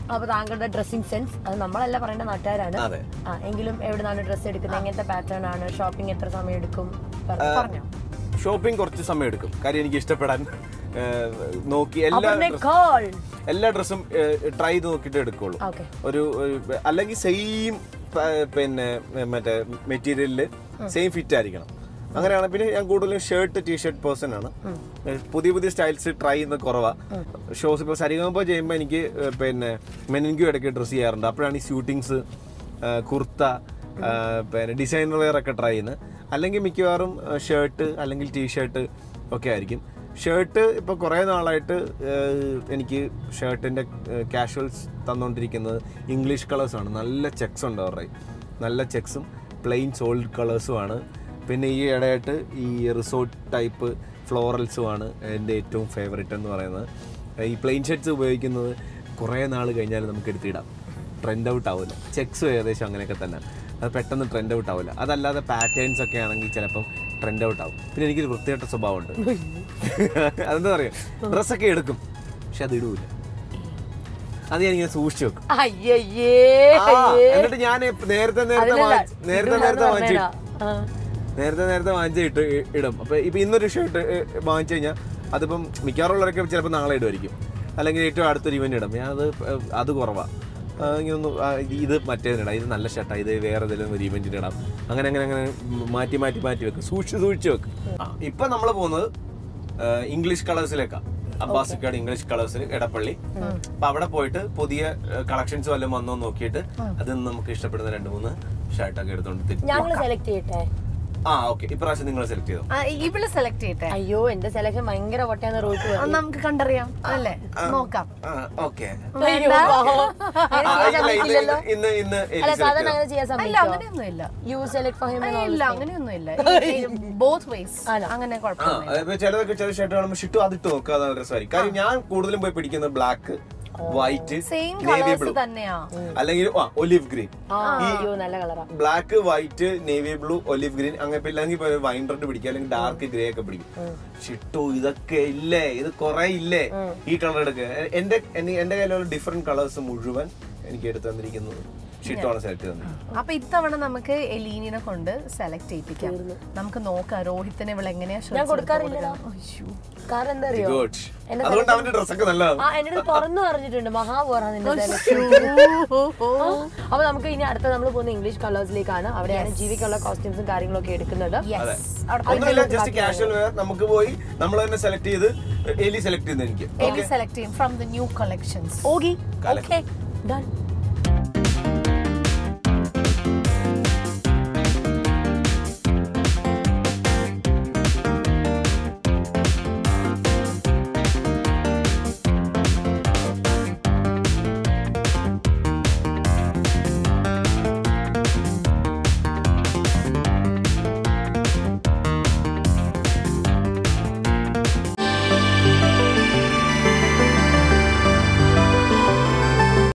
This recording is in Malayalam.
അപ്പൊ താങ്കളുടെ ഡ്രസ്സിംഗ് സെൻസ് അത് നമ്മളല്ല പറയേണ്ട നാട്ടുകാരാണ് അതെ ആ എങ്കിലും എവിടുന്നാണ് ഡ്രസ്സ് എടുക്കുന്നത് എങ്ങനത്തെ പാറ്റേൺ ആണ് ഷോപ്പിംഗ് എത്ര സമയം എടുക്കും പറ- പറഞ്ഞോ ഷോപ്പിംഗ് കുറച്ച് സമയം എടുക്കും കാര്യം എനിക്ക് ഇഷ്ടപ്പെടാൻ ആ, നോക്കി എല്ലാ അവരുടെ dress- കോൾ എല്ലാ ഡ്രസ്സും ട്രൈ ചെയ്ത് നോക്കിയിട്ട് എടുക്കുള്ളൂ ഓക്കെ ഒരു ഒരു- അല്ലെങ്കിൽ സെയിം പിന്നെ മറ്റേ മെറ്റീരിയലില് സെയിം ഫിറ്റ് ആയിരിക്കണം അങ്ങനെയാണ് പിന്നെ ഞാൻ കൂടുതലും ഷർട്ട് ടീഷർട്ട് പേഴ്സൺ ആണ് പുതിയ പുതിയ സ്റ്റൈൽസ് ട്രൈ ചെയ്യുന്നത് കുറവാ ഷോസ് ഇപ്പോൾ സരിഗമപ്പോൾ ചെയ്യുമ്പോൾ എനിക്ക് ഏഹ്, പിന്നെ മെനിൻക്യൂ ഇടയ്ക്ക് ഡ്രസ്സ് ചെയ്യാറുണ്ട് അപ്പോഴാണ് ഈ ഷൂട്ടിങ്സ് കുർത്ത ആ, പിന്നെ ഡിസൈനർ വെയർ ഒക്കെ ട്രൈ ചെയ്യുന്നത് അല്ലെങ്കിൽ മിക്കവാറും ഷർട്ട് അല്ലെങ്കിൽ ടീഷർട്ട് ഒക്കെ ആയിരിക്കും ഷർട്ട് ഇപ്പോൾ കുറേ നാളായിട്ട് ഏഹ്, എനിക്ക് ഷർട്ടിൻ്റെ കാഷ്വൽസ് തന്നുകൊണ്ടിരിക്കുന്നത് ഇംഗ്ലീഷ് കളേഴ്സാണ് നല്ല ചെക്സ് ഉണ്ട് അവരുടെ നല്ല ചെക്സും പ്ലെയിൻ സോൾഡ് കളേഴ്സുമാണ് പിന്നെ ഈ ഇടയായിട്ട് ഈ റിസോർട്ട് ടൈപ്പ് ഫ്ലോറൽസുമാണ് എൻ്റെ ഏറ്റവും ഫേവറേറ്റ് എന്ന് പറയുന്നത് ഈ പ്ലെയിൻ ഷർട്ട്സ് ഉപയോഗിക്കുന്നത് കുറേ നാൾ കഴിഞ്ഞാൽ നമുക്ക് എടുത്തിടാം ട്രെൻഡ് ഔട്ട് ആവില്ല ചെക്സും ഏകദേശം അങ്ങനെയൊക്കെ തന്നെ അത് പെട്ടെന്ന് ട്രെൻഡ് ഔട്ട് ആവില്ല അതല്ലാതെ പാറ്റേൺസ് ഒക്കെ ആണെങ്കിൽ ചിലപ്പം ട്രെൻഡ് ഔട്ട് ആവും പിന്നെ എനിക്കൊരു വൃത്തികെട്ട സ്വഭാവമുണ്ട് അതെന്താ പറയുക ഡ്രസ്സൊക്കെ എടുക്കും പക്ഷെ അത് ഇടൂല അത് ഞാനിങ്ങനെ സൂക്ഷിച്ചു വെക്കും അയ്യയ്യേ ആ, എന്നിട്ട് ഞാൻ നേരത്തെ നേരത്തെ അതിലല്ല, വാങ്ങിച്ച്- നേരത്തെ ഇടൂലാന്ന് നേരത്തെ വാങ്ങിച്ചു പറഞ്ഞേരാ. ആ. നേരത്തെ നേരത്തെ വാങ്ങിച്ച് ഇട്ട് ഇ- ഇടും അപ്പൊ ഇപ്പൊ ഇന്നൊരു ഷർട്ട് വാങ്ങിച്ചു കഴിഞ്ഞാൽ അതിപ്പം മിക്കവാറുള്ളവരൊക്കെ ചിലപ്പോൾ നാളെ ഇടുമായിരിക്കും അല്ലെങ്കിൽ ഏറ്റവും അടുത്തൊരു ഇവന്റ് ഇടും ഞാൻ അത് അത് കുറവാ ആ, ഇങ്ങനെ ഒന്ന് ആ, ഇത് മറ്റേതിനിടാം ഇത് നല്ല ഷർട്ടാണ് ഇത് വേറെ ഏതെങ്കിലും ഒരു ഇവന്റിന് ഇടാം അങ്ങനെ അങ്ങനെ അങ്ങനെ മാറ്റി മാറ്റി മാറ്റി വെക്കും സൂക്ഷിച്ച് സൂക്ഷിച്ച് വെക്കും ആ, ഇപ്പൊ നമ്മൾ പോകുന്നത് ആ, ഇംഗ്ലീഷ് കളേഴ്സിലേക്കാണ് അബ്ബാസിക്കാട് ഇംഗ്ലീഷ് കളേഴ്സിൽ എടപ്പള്ളി അപ്പൊ അവിടെ പോയിട്ട് പുതിയ കളക്ഷൻസ് വല്ലതും വന്നോ നോക്കിയിട്ട് അതിൽ നിന്ന് നമുക്ക് ഇഷ്ടപ്പെടുന്ന രണ്ട് മൂന്ന് ഷർട്ടൊക്കെ എടുത്തോണ്ട് തിരിച്ച് ഞങ്ങള് സെലക്ട് ചെയ്യട്ടെ ആ ഓക്കെ ഇപ്രാവശ്യം നിങ്ങൾ സെലക്ട് ചെയ്തോ ആ, ഇവള് സെലക്ട് ചെയ്യട്ടെ അയ്യോ എന്റെ സെലക്ഷൻ ഭയങ്കര പൊട്ടയാന്ന് റൂട്ട് അത് നമുക്ക് കണ്ടറിയാം അല്ലേ നോക്കാം ഓക്കെ സമ്മതിക്കില്ലല്ലോ ഇന്ന് ഇന്ന് എലി അല്ല select സാധാരണ ചെയ്തോ? അങ്ങനെ ചെയ്യാൻ അല്ല സമ്മതിക്കോ അങ്ങനെയൊന്നും ഇല്ല യു സെലക്ട് ഫോർ ഹിം ഇല്ല അങ്ങനെയൊന്നും ഇല്ല ബോത്ത് വേസ് അങ്ങനെ ആ കുഴപ്പമൊന്നുമില്ല അതിപ്പോ ചിലതൊക്കെ ചില ഷർട്ട് കാണുമ്പോൾ ഷിട്ടു അതിട്ട് നോക്കുക അതാണ് രസമായിരിക്കും കാര്യം ഞാൻ കൂടുതലും പോയി പിടിക്കുന്നത് black white same navy colours blue തന്നെയാ അല്ലെങ്കിൽ ഒലിവ് ഗ്രീൻ ആ അയ്യോ നല്ല കളറാ black white navy blue olive green അങ്ങനെ ഇപ്പൊ ഇല്ലെങ്കിൽ വൈൻ റെഡ് പിടിക്കുക അല്ലെങ്കിൽ ഡാർക്ക് ഗ്രേ ഒക്കെ പിടിക്കും ഷിട്ടു ഇതൊക്കെ ഇല്ലേ ഇത് കുറെ ഇല്ലേ ഈ കളർ എടുക്കുക എന്റെ എന്റെ എന്റെ കയ്യിലുള്ള ഡിഫറെന്റ് കളേഴ്സ് മുഴുവൻ എനിക്ക് എടുത്തു തന്നിരിക്കുന്നത് ഷിട്ടുവാണ് സെലക്ട് ചെയ്തത് അപ്പൊ ഇത്തവണ നമുക്ക് എലീനിനെ കൊണ്ട് സെലക്ട് ചെയ്യിപ്പിക്കാം നമുക്ക് നോക്കാം രോഹിത്തിനെ ഇവൾ എങ്ങനെയാ shirts ഞാൻ എടുത്ത് കൊടുക്കാറില്ലടാ. കൊടുക്കുക? അയ്യോ. കാരണം എന്താ അറിയോ ഗുഡ് എന്റെ അതുകൊണ്ട് അവന്റെ ഡ്രസ്സൊക്കെ നല്ലതാണ് ആ എന്റെ അടുത്ത് തുറന്നു പറഞ്ഞിട്ടുണ്ട് മഹാപോറാ നിന്റെ സെലക്ഷൻ അപ്പൊ നമുക്ക് ഇനി അടുത്ത നമ്മൾ പോകുന്ന ഇംഗ്ലീഷ് കളേഴ്സിലേക്കാണ് അവിടെയാണ് ജീവിക്കുള്ള കോസ്റ്റ്യൂംസും കാര്യങ്ങളൊക്കെ എടുക്കുന്നത് Yes. അവിടെ ഒന്നുമില്ല ജസ്റ്റ് കാഷ്വൽ വെയർ നമുക്ക് പോയി നമ്മൾ തന്നെ സെലക്ട് ചെയ്ത് എലി സെലക്ട് ചെയ്യുന്നത് എനിക്ക് എലി സെലക്ട് ചെയ്യും ഫ്രം ദ ന്യൂ കളക്ഷൻസ് ഓഗി ഓക്കെ ഡൺ